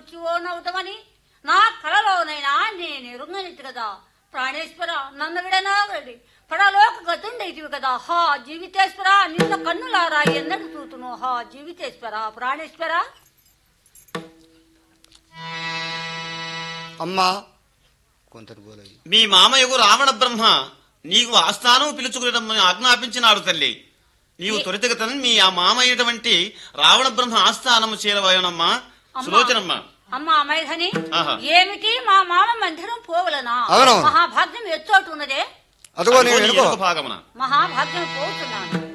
మృత్యువో నవ్వుతామని నా కలలోనైనా నేను ఎరుగనిది కదా ప్రాణేశ్వర నన్ను విడనాగడి పడలోక గతుండేటివి కదా హా జీవితేశ్వర నిన్న కన్నులారా ఎన్నడు చూతును హా జీవితేశ్వర ప్రాణేశ్వర అమ్మా కొంతటి పోలయ్యి మీ మామయ్యకు రావణ బ్రహ్మ నీకు ఆస్థానం పిలుచుకురమ్మని ఆజ్ఞాపించినాడు తల్లి నీవు త్వరితగతను మీ ఆ మామయ్యటువంటి రావణ బ్రహ్మ ఆస్థానము చేరవయనమ్మా అమ్మా. సులోచనమ్మ అమ్మా మైథని ఆహా. ఏమిటి మా మామ మందిరం పోవలనా అవును. మహాభాగ్యం ఎత్తోటు ఉన్నదే అదిగో నేను అదిగో నీ ఎనుకో ఎరుక భాగమున మహాభాగ్యం పోతున్నాను